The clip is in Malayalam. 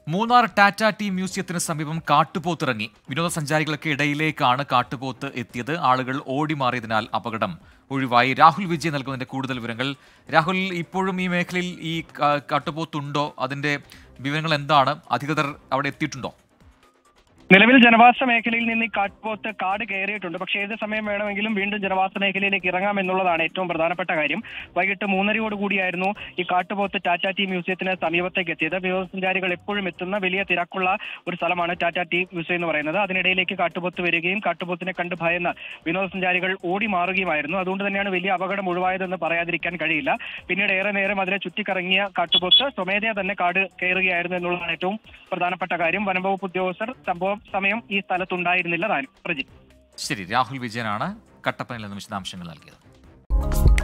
മൂന്നാർ ടാറ്റ ടീ മ്യൂസിയത്തിന് സമീപം കാട്ടുപോത്തിറങ്ങി വിനോദസഞ്ചാരികൾക്ക് ഇടയിലേക്കാണ് കാട്ടുപോത്ത് എത്തിയത് ആളുകൾ ഓടി മാറിയതിനാൽ അപകടം ഒഴിവായി രാഹുൽ വിജയ് നൽകുന്നതിന്റെ കൂടുതൽ വിവരങ്ങൾ രാഹുൽ ഇപ്പോഴും ഈ മേഖലയിൽ ഈ കാ- കാട്ടുപോത്തുണ്ടോ അതിന്റെ വിവരങ്ങൾ എന്താണ് അധികൃതർ അവിടെ എത്തിയിട്ടുണ്ടോ നിലവിൽ ജനവാസ മേഖലയിൽ നിന്ന് ഈ കാട്ടുപോത്ത് കാട് കയറിയിട്ടുണ്ട് പക്ഷേ ഏത് സമയം വേണമെങ്കിലും വീണ്ടും ജനവാസ മേഖലയിലേക്ക് ഇറങ്ങാം എന്നുള്ളതാണ് ഏറ്റവും പ്രധാനപ്പെട്ട കാര്യം വൈകിട്ട് മൂന്നരയോട് കൂടിയായിരുന്നു ഈ കാട്ടുപോത്ത് ടാറ്റ ടീ മ്യൂസിയത്തിന് സമീപത്തേക്ക് എത്തിയത് വിനോദസഞ്ചാരികൾ എപ്പോഴും എത്തുന്ന വലിയ തിരക്കുള്ള ഒരു സ്ഥലമാണ് ടാറ്റ ടീ മ്യൂസിയം എന്ന് പറയുന്നത് അതിനിടയിലേക്ക് കാട്ടുപോത്ത് വരികയും കാട്ടുപോത്തിനെ കണ്ട് ഭയന്ന് വിനോദസഞ്ചാരികൾ ഓടി മാറുകയുമായിരുന്നു അതുകൊണ്ട് തന്നെയാണ് വലിയ അപകടം ഒഴിവായതെന്ന് പറയാതിരിക്കാൻ കഴിയില്ല പിന്നീട് ഏറെ നേരം അതിനെ ചുറ്റിക്കറങ്ങിയ കാട്ടുപോത്ത് സ്വമേധയാ തന്നെ കാട് കയറുകയായിരുന്നു എന്നുള്ളതാണ് ഏറ്റവും പ്രധാനപ്പെട്ട കാര്യം വനംവകുപ്പ് ഉദ്യോഗസ്ഥർ സംഭവ സമയം ഈ സ്ഥലത്തുണ്ടായിരുന്നില്ല താനും പ്രജിത്ത് ശരി രാഹുൽ വിജയനാണ് കട്ടപ്പനയിൽ നിന്ന് വിശദാംശങ്ങൾ നൽകിയത്